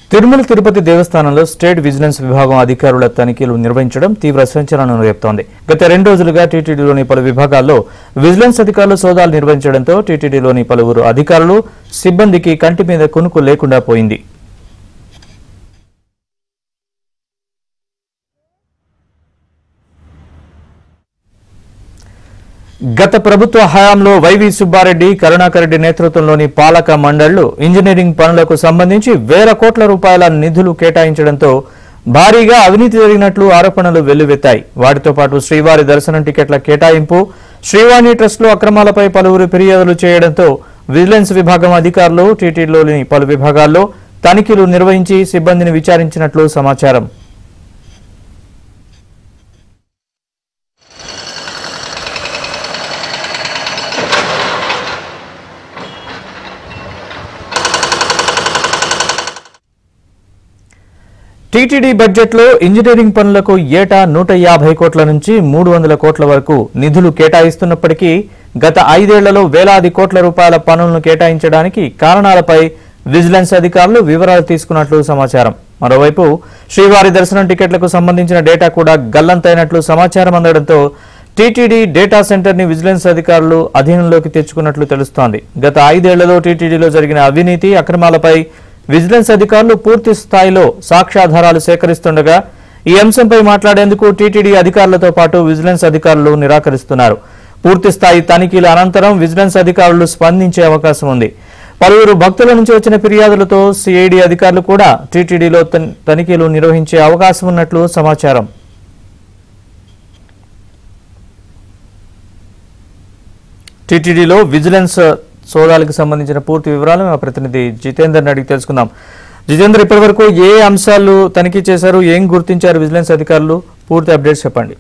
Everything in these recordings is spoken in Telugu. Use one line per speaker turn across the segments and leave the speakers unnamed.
తిరుమల తిరుపతి దేవస్థానంలో స్టేట్ విజిలెన్స్ విభాగం అధికారుల తనిఖీలు నిర్వహించడం తీవ్ర సంచలనం రేపుతోంది గత రెండు రోజులుగా టీటీడీలోని పలు విభాగాల్లో విజిలెన్స్ అధికారులు సోదాలు నిర్వహించడంతో టీటీడీలోని పలువురు అధికారులు సిబ్బందికి కంటి మీద కునుకు లేకుండా పోయింది గత ప్రభుత్వ హయాంలో వైవి సుబ్బారెడ్డి కరుణాకర్ రెడ్డి నేతృత్వంలోని పాలక మండళ్లు ఇంజనీరింగ్ పనులకు సంబంధించి వేల కోట్ల రూపాయల నిధులు కేటాయించడంతో భారీగా అవినీతి జరిగినట్లు ఆరోపణలు వెల్లువెత్తాయి వాటితో పాటు శ్రీవారి దర్శనం టికెట్ల కేటాయింపు శ్రీవాణి ట్రస్టులో అక్రమాలపై పలువురు ఫిర్యాదులు చేయడంతో విజిలెన్స్ విభాగం అధికారులు టీటీలోని పలు విభాగాల్లో తనిఖీలు నిర్వహించి సిబ్బందిని విచారించినట్లు సమాచారం టీటీడీ బడ్జెట్లో ఇంజనీరింగ్ పనులకు ఏటా నూట యాభై కోట్ల నుంచి మూడు వందల కోట్ల వరకు నిధులు కేటాయిస్తున్నప్పటికీ గత ఐదేళ్లలో వేలాది కోట్ల రూపాయల పనులను కేటాయించడానికి కారణాలపై విజిలెన్స్ అధికారులు వివరాలు తీసుకున్నట్లు సమాచారం మరోవైపు శ్రీవారి దర్శనం టికెట్లకు సంబంధించిన డేటా కూడా గల్లంతైనట్లు సమాచారం అందడంతో టీటీడీ డేటా సెంటర్ ని విజిలెన్స్ అధికారులు అధీనంలోకి తెచ్చుకున్నట్లు తెలుస్తోంది గత ఐదేళ్లలో టీటీడీలో జరిగిన అవినీతి అక్రమాలపై విజిలెన్స్ అధికారులు పూర్తి స్థాయిలో సాక్ష్యాధారాలు సేకరిస్తుండగా ఈ అంశంపై మాట్లాడేందుకు టీటీడీ అధికారులతో పాటు విజిలెన్స్ అధికారులు నిరాకరిస్తున్నారు పూర్తి స్థాయి తనిఖీల అనంతరం విజిలెన్స్ అధికారులు స్పందించే అవకాశం ఉంది పలువురు భక్తుల నుంచి వచ్చిన ఫిర్యాదులతో సిఐడి అధికారులు కూడా టీటీడీలో తన్- తనిఖీలు నిర్వహించే అవకాశం ఉన్నట్లు సమాచారం టీటీడీలో విజిలెన్స్ సోదాలకు సంబంధించిన పూర్తి వివరాలు మా ప్రతినిధి జితేందర్ అడిగి తెలుసుకుందాం జితేందర్ ఇప్పటివరకు ఏ అంశాలు తనిఖీ చేశారు ఏం గుర్తించారు విజిలెన్స్ అధికారులు పూర్తి అప్డేట్స్ చెప్పండి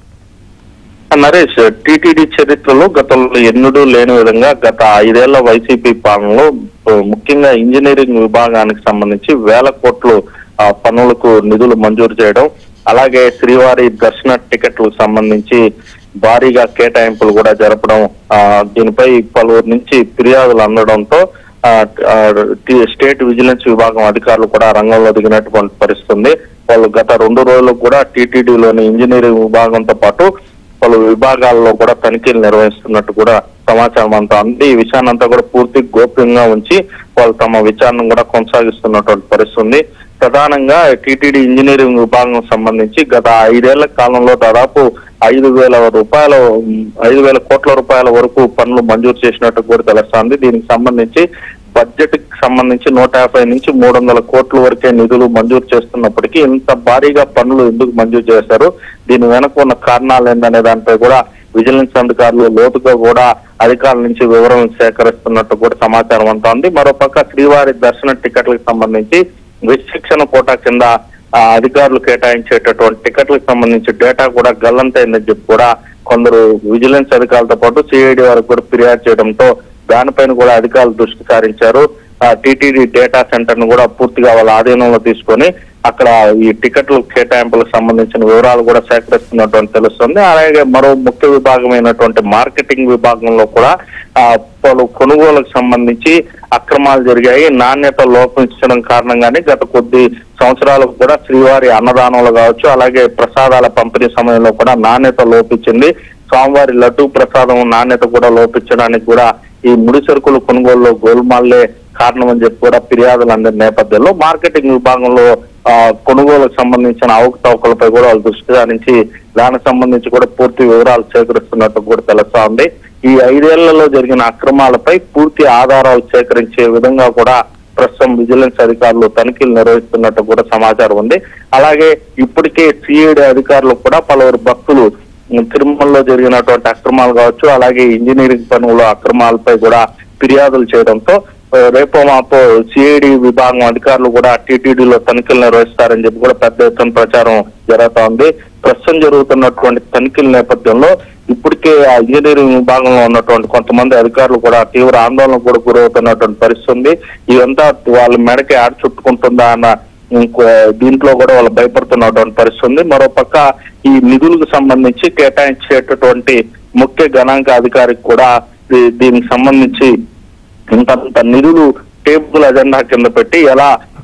నరేష్ టీటీడీ చరిత్రలో గతంలో ఎన్నడూ లేని విధంగా గత ఐదేళ్ల వైసీపీ పాలనలో ఆ, ముఖ్యంగా ఇంజనీరింగ్ విభాగానికి సంబంధించి వేల కోట్లు ఆ, పనులకు నిధులు మంజూరు చేయడం అలాగే శ్రీవారి దర్శన టికెట్లకు సంబంధించి భారీగా కేటాయింపులు కూడా జరపడం ఆ, దీనిపై పలువురు నుంచి ఫిర్యాదులు అందడంతో ఆ, ఆ, టి- స్టేట్ విజిలెన్స్ విభాగం అధికారులు కూడా రంగంలో దిగినటువంటి పరిస్థితి ఉంది వాళ్ళు గత రెండు రోజులకు కూడా టీటీడీలోని ఇంజనీరింగ్ విభాగంతో పాటు పలు విభాగాల్లో కూడా తనిఖీలు నిర్వహిస్తున్నట్టు కూడా సమాచారం అంతా ఉంది ఈ విషయాన్ని అంతా కూడా పూర్తి గోప్యంగా ఉంచి వాళ్ళు తమ విచారణ కూడా కొనసాగిస్తున్నటువంటి పరిస్థితి ఉంది ప్రధానంగా టీటీడీ ఇంజనీరింగ్ విభాగం సంబంధించి గత ఐదేళ్ల కాలంలో దాదాపు ఐదు వేల రూపాయల ఐదు వేల కోట్ల రూపాయల వరకు పనులు మంజూరు చేసినట్టు కూడా తెలుస్తోంది దీనికి సంబంధించి బడ్జెట్ కి సంబంధించి నూట యాభై నుంచి మూడు వందల కోట్ల వరకే నిధులు మంజూరు చేస్తున్నప్పటికీ ఇంత భారీగా పనులు ఎందుకు మంజూరు చేశారు దీని వెనక ఉన్న కారణాలు ఏంటనే దానిపై కూడా విజిలెన్స్ అధికారులు లోతుగా కూడా అధికారుల నుంచి వివరణ సేకరిస్తున్నట్టు కూడా సమాచారం అంతా ఉంది మరోపక్క శ్రీవారి దర్శన టికెట్లకు సంబంధించి విశిక్షణ కోటా కింద ఆ, అధికారులు కేటాయించేటటువంటి టికెట్లకు సంబంధించి డేటా కూడా గల్లంతైందని చెప్పి కూడా కొందరు విజిలెన్స్ అధికారులతో పాటు సిఐడి వారికి కూడా ఫిర్యాదు చేయడంతో దానిపైన కూడా అధికారులు దృష్టి సారించారు టీటీడీ డేటా సెంటర్ ను కూడా పూర్తిగా వాళ్ళ ఆధీనంలో తీసుకొని అక్కడ ఈ టికెట్ల కేటాయింపులకు సంబంధించిన వివరాలు కూడా సేకరిస్తున్నటువంటి తెలుస్తుంది అలాగే మరో ముఖ్య విభాగమైనటువంటి మార్కెటింగ్ విభాగంలో కూడా ఆ, పలు కొనుగోలుకు సంబంధించి అక్రమాలు జరిగాయి నాణ్యత లోపించడం కారణంగానే గత కొద్ది సంవత్సరాలకు కూడా శ్రీవారి అన్నదానంలో కావచ్చు అలాగే ప్రసాదాల పంపిణీ సమయంలో కూడా నాణ్యత లోపించింది స్వామివారి లడ్డు ప్రసాదం నాణ్యత కూడా లోపించడానికి కూడా ఈ ముడి సరుకులు కొనుగోలులో గోల్మాల్లే కారణం అని చెప్పి కూడా ఫిర్యాదులు అందిన నేపథ్యంలో మార్కెటింగ్ విభాగంలో ఆ, కొనుగోలుకు సంబంధించిన అవకతవకలపై కూడా వాళ్ళు దృష్టి సారించి దానికి సంబంధించి కూడా పూర్తి వివరాలు సేకరిస్తున్నట్టు కూడా తెలుస్తా ఉంది ఈ ఐదేళ్లలో జరిగిన అక్రమాలపై పూర్తి ఆధారాలు సేకరించే విధంగా కూడా ప్రస్తుతం విజిలెన్స్ అధికారులు తనిఖీలు నిర్వహిస్తున్నట్టు కూడా సమాచారం ఉంది అలాగే ఇప్పటికే సిఐడి అధికారులు కూడా పలువురు భక్తులు ఉమ్, తిరుమలలో జరిగినటువంటి అక్రమాలు కావచ్చు అలాగే ఇంజనీరింగ్ పనుల అక్రమాలపై కూడా ఫిర్యాదులు చేయడంతో ఆ, రేపో మాపో సిఐడి విభాగం అధికారులు కూడా టీటీడీలో తనిఖీలు నిర్వహిస్తారని చెప్పి కూడా పెద్ద ఎత్తున ప్రచారం జరుగుతా ఉంది ప్రస్తుతం జరుగుతున్నటువంటి తనిఖీల నేపథ్యంలో ఇప్పటికే ఆ ఇంజనీరింగ్ విభాగంలో ఉన్నటువంటి కొంతమంది అధికారులు కూడా తీవ్ర ఆందోళన కూడా గురవుతున్నటువంటి పరిస్థితి ఉంది ఇదంతా వాళ్ళ మెడకి ఆడ చుట్టుకుంటుందా అన్న ఇంకో దీంట్లో కూడా వాళ్ళు భయపడుతున్నటువంటి పరిస్థితి ఉంది మరోపక్క ఈ నిధులకు సంబంధించి కేటాయించేటటువంటి ముఖ్య గణాంక అధికారికి కూడా దీ- దీనికి సంబంధించి ఇంతంత నిధులు టేబుల్ అజెండా కింద పెట్టి ఎలా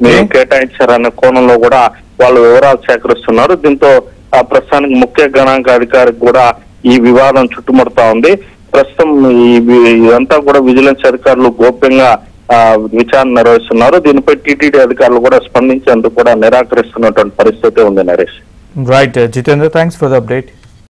మీరు కేటాయించారనే కోణంలో కూడా వాళ్ళు వివరాలు సేకరిస్తున్నారు దీంతో ఆ ప్రస్తుతానికి ముఖ్య గణాంక అధికారికి కూడా ఈ వివాదం చుట్టుముడతా ఉంది ప్రస్తుతం ఈ వి- ఇదంతా కూడా విజిలెన్స్ అధికారులు గోప్యంగా ఆ, విచారణ నిర్వహిస్తున్నారు దీనిపై టీటీడీ అధికారులు కూడా స్పందించేందుకు కూడా నిరాకరిస్తున్నటువంటి పరిస్థితి ఉంది Naresh
right Jitendra thanks for the update